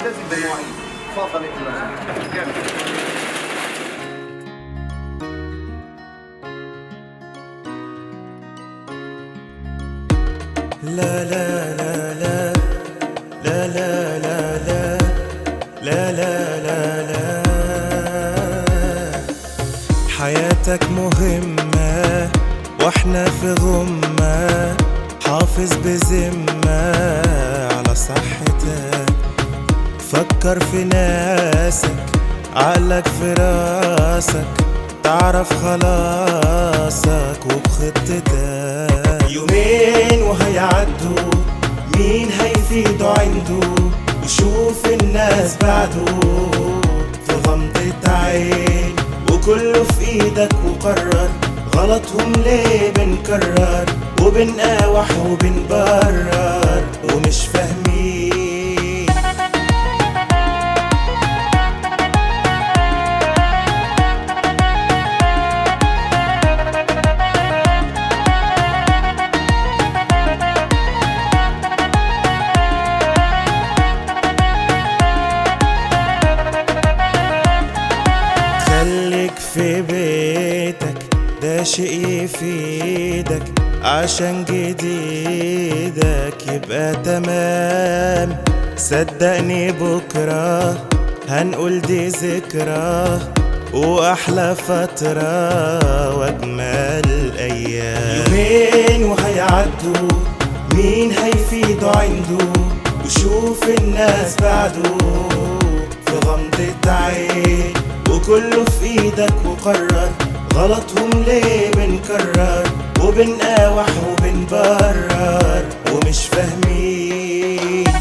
ملتزم بالمواعيد تفضل يا فندم لا لا لا لا لا لا لا لا لا لا لا لا حياتك مهمة واحنا في غمة حافظ بذمة على صحتك فكر في ناسك عقلك في راسك تعرف خلاصك وبخطتك يومين وهيعدوا مين هيفيدوا عنده وشوف الناس بعده في غمضة عين وكله في ايدك وقرر غلطهم ليه بنكرر وبنقاوح وبنبرر ومش فاهمين خليك في بيتك ده شيء يفيدك عشان جديدك يبقى تمام صدقني بكرة هنقول دي ذكرى وأحلى فترة وأجمل أيام يومين وهيعدوا مين هيفيدوا عنده وشوف الناس بعده في غمضة عين وكله في ايدك وقرر غلطهم ليه بنكرر وبنقاوح وبنبرر ومش فاهمين